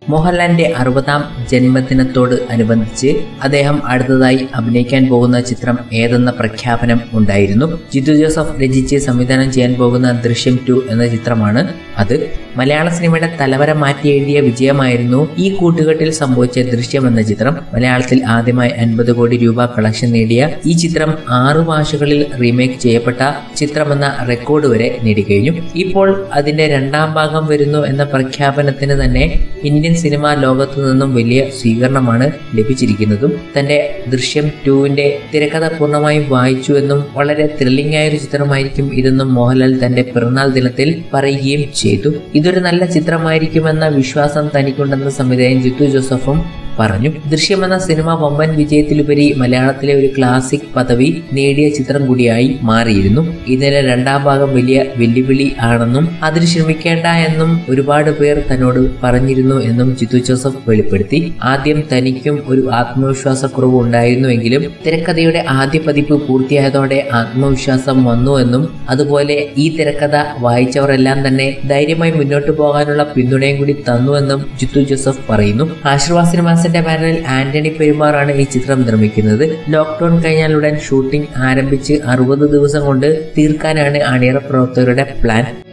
മോഹൻലാലിന്റെ അറുപതാം ജന്മദിനത്തോട് അനുബന്ധിച്ച് അദ്ദേഹം അടുത്തതായി അഭിനയിക്കാൻ പോകുന്ന ചിത്രം ഏതെന്ന പ്രഖ്യാപനം ഉണ്ടായിരുന്നു ജിത്തു ജോസഫ് രചിച്ച് സംവിധാനം ചെയ്യാൻ പോകുന്ന ദൃശ്യം ടു എന്ന ചിത്രമാണ് അത് മലയാള സിനിമയുടെ തലവര മാറ്റി എഴുതിയ വിജയമായിരുന്നു ഈ കൂട്ടുകെട്ടിൽ സംഭവിച്ച ദൃശ്യം എന്ന ചിത്രം മലയാളത്തിൽ ആദ്യമായി അൻപത് കോടി രൂപ കളക്ഷൻ നേടിയ ഈ ചിത്രം ആറു ഭാഷകളിൽ റീമേക്ക് ചെയ്യപ്പെട്ട ചിത്രമെന്ന റെക്കോർഡ് വരെ നേടിക്കഴിഞ്ഞു ഇപ്പോൾ അതിന്റെ രണ്ടാം ഭാഗം വരുന്നു എന്ന പ്രഖ്യാപനത്തിന് തന്നെ ഇന്ത്യൻ സിനിമാ ലോകത്തു നിന്നും വലിയ സ്വീകരണമാണ് ലഭിച്ചിരിക്കുന്നതും തന്റെ ദൃശ്യം ടുവിന്റെ തിരക്കഥ പൂർണ്ണമായും വായിച്ചു എന്നും വളരെ ത്രില്ലിംഗ് ആയ ഒരു ചിത്രമായിരിക്കും ഇതെന്നും മോഹൻലാൽ തന്റെ പിറന്നാൾ ദിനത്തിൽ പറയുകയും ചെയ്തു ഇതൊരു നല്ല ചിത്രമായിരിക്കുമെന്ന വിശ്വാസം തനിക്കുണ്ടെന്ന് സംവിധായകൻ ജിത്തു ജോസഫും പറഞ്ഞു ദൃശ്യം എന്ന സിനിമ വമ്പൻ വിജയത്തിലുപരി മലയാളത്തിലെ ഒരു ക്ലാസിക് പദവി നേടിയ ചിത്രം കൂടിയായി മാറിയിരുന്നു ഇതിന്റെ രണ്ടാം ഭാഗം വലിയ വെല്ലുവിളി ആണെന്നും അതിന് ശ്രമിക്കേണ്ട എന്നും ഒരുപാട് പേർ തന്നോട് പറഞ്ഞിരുന്നു എന്നും ജിത്തു ജോസഫ് വെളിപ്പെടുത്തി ആദ്യം തനിക്കും ഒരു ആത്മവിശ്വാസക്കുറവ് ഉണ്ടായിരുന്നുവെങ്കിലും തിരക്കഥയുടെ ആദ്യ പതിപ്പ് പൂർത്തിയായതോടെ ആത്മവിശ്വാസം വന്നു എന്നും അതുപോലെ ഈ തിരക്കഥ വായിച്ചവരെല്ലാം തന്നെ ധൈര്യമായി മുന്നോട്ട് പോകാനുള്ള പിന്തുണയും കൂടി തന്നുവെന്നും ജിത്തു ജോസഫ് പറയുന്നു ആശീർവാദ് സിനിമാസിന്റെ ബാനറിൽ ആന്റണി പെരുമാറാണ് ഈ ചിത്രം നിർമ്മിക്കുന്നത് ലോക്ക്ഡൌൺ കഴിഞ്ഞാൽ ഉടൻ ഷൂട്ടിംഗ് ആരംഭിച്ച് അറുപത് ദിവസം കൊണ്ട് തീർക്കാനാണ് അണിയറ പ്രവർത്തകരുടെ പ്ലാൻ